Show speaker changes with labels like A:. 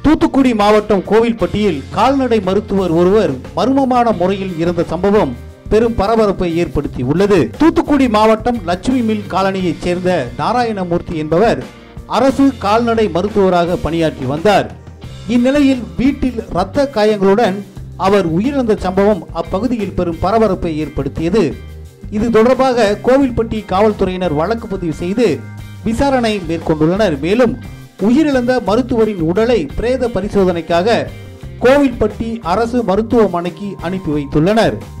A: தூத்துக்குடி மாவட்டம் கோவில்பட்டியில் கால்நடை மருத்துவர் ஒருவர் மர்மமான முறையில் இருந்த சம்பவம் பெரும் பரபரப்பை ஏற்படுத்தி உள்ளது தூத்துக்குடி மாவட்டம் லட்சுமி மில் காலனியைச் சேர்ந்த நாராயணமூர்த்தி என்பவர் அரசு கால்நடை மருத்துவராக பணியாற்றி வந்தார் இந்நிலையில் வீட்டில் இரத்த காயங்களுடன் அவர் உயிரிழந்த சம்பவம் அப்பகுதியில் பெரும் பரபரப்பை ஏற்படுத்தியது இது தொடர்பாக கோவில்பட்டி காவல்துறையினர் வழக்கு பதிவு செய்து விசாரணை மேற்கொண்டுள்ளனர் மேலும் உயிரிழந்த மருத்துவரின் உடலை பிரேத பரிசோதனைக்காக கோவில்பட்டி அரசு மருத்துவமனைக்கு அனுப்பி வைத்துள்ளனர்